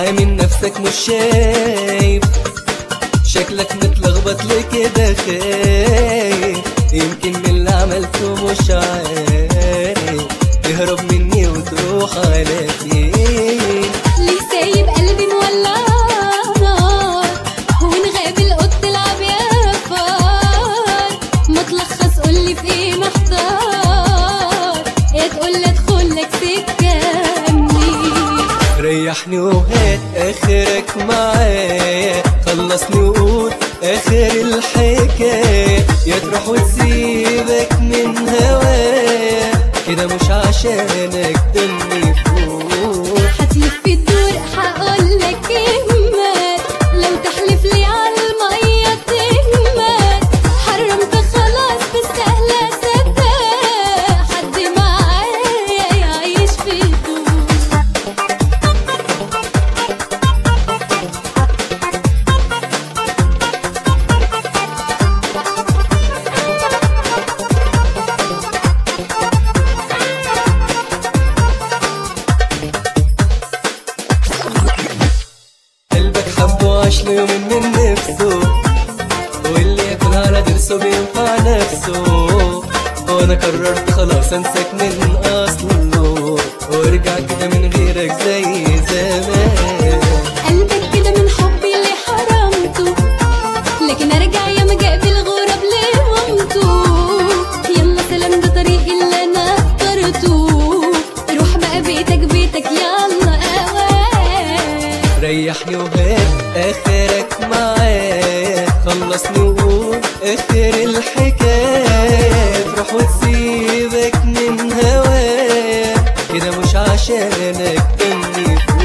لا من نفسك مش شايف شكلك متلخبط ليه كده خايف يمكن من اللي عملته مش عارف تهرب مني وتروح على فين ليه سايب قلبي مولع نار ونغاب القط تلعب يا فار ما تلخص قولي في ايه محتار يا تقول ادخل لك سكه منين ريحني وهات اخرك معايا خلصني وقول اخر الحكاية يا تروح وتسيبك من هوايا كده مش عشانك دمي فوق هتلف الدور هقول لك كلمات لو تحلف لي على المية تهمت حرمت خلاص بالسهلة صدق حد معايا يعيش في هدوء قلبك حب وعاش له يوم من نفسه واللي يكون على درسه بينفع نفسه وانا قررت خلاص انساك من اصله وارجع كده من غيرك زي زمان قلبك كده من حبي اللي حرمته لكن ارجع يا مجاب الغراب لمامته يلا سلام ده طريقي اللي انا اخترته روح بقى بيتك بيتك يلا اوان ريحني وهات اخرك معايا خلصني وقول اخر الحكاية تروح وتسيبك من هوايا كده مش عشانك دمي فوق